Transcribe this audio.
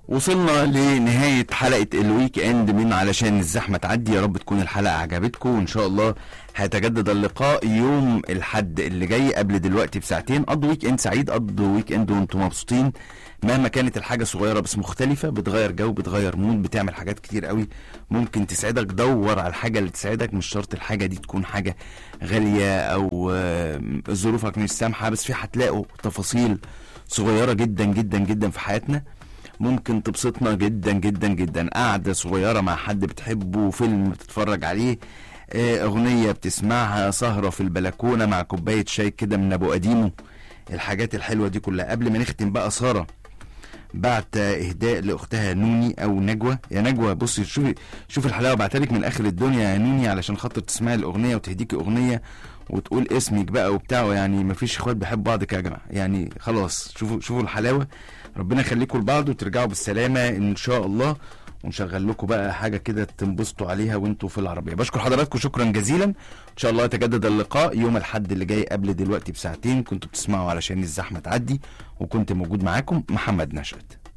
وصلنا لنهاية حلقة الويك اند من علشان الزحمة تعدي يا رب تكون الحلقة عجبتكم وان شاء الله هيتجدد اللقاء يوم الحد اللي جاي قبل دلوقتي بساعتين قضوا ويك اند سعيد قضوا ويك اند وانتم مبسوطين مهما كانت الحاجة صغيرة بس مختلفة بتغير جو بتغير مود بتعمل حاجات كتير قوي ممكن تسعدك دور على الحاجة اللي تسعدك مش شرط الحاجة دي تكون حاجة غالية او آه، ظروفك مش سامحة بس في هتلاقوا تفاصيل صغيرة جدا جدا جدا في حياتنا ممكن تبسطنا جدا جدا جدا قعدة صغيرة مع حد بتحبه فيلم بتتفرج عليه آه، أغنية بتسمعها سهرة في البلكونة مع كوباية شاي كده من أبو قديمه الحاجات الحلوة دي كلها قبل ما نختم بقى سارة بعت اهداء لاختها نوني او نجوى يا نجوى بصي شوفي شوفي الحلاوه بعتها لك من اخر الدنيا يا نوني علشان خاطر تسمعي الاغنيه وتهديكي اغنيه وتقول اسمك بقى وبتاع يعني مفيش اخوات بيحبوا بعض كده يا جماعه يعني خلاص شوفوا شوفوا الحلاوه ربنا يخليكم لبعض وترجعوا بالسلامه ان شاء الله ونشغل لكم بقى حاجه كده تنبسطوا عليها وانتوا في العربيه بشكر حضراتكم شكرا جزيلا ان شاء الله يتجدد اللقاء يوم الاحد اللي جاي قبل دلوقتي بساعتين كنتوا بتسمعوا علشان الزحمه تعدي وكنت موجود معاكم محمد نشأت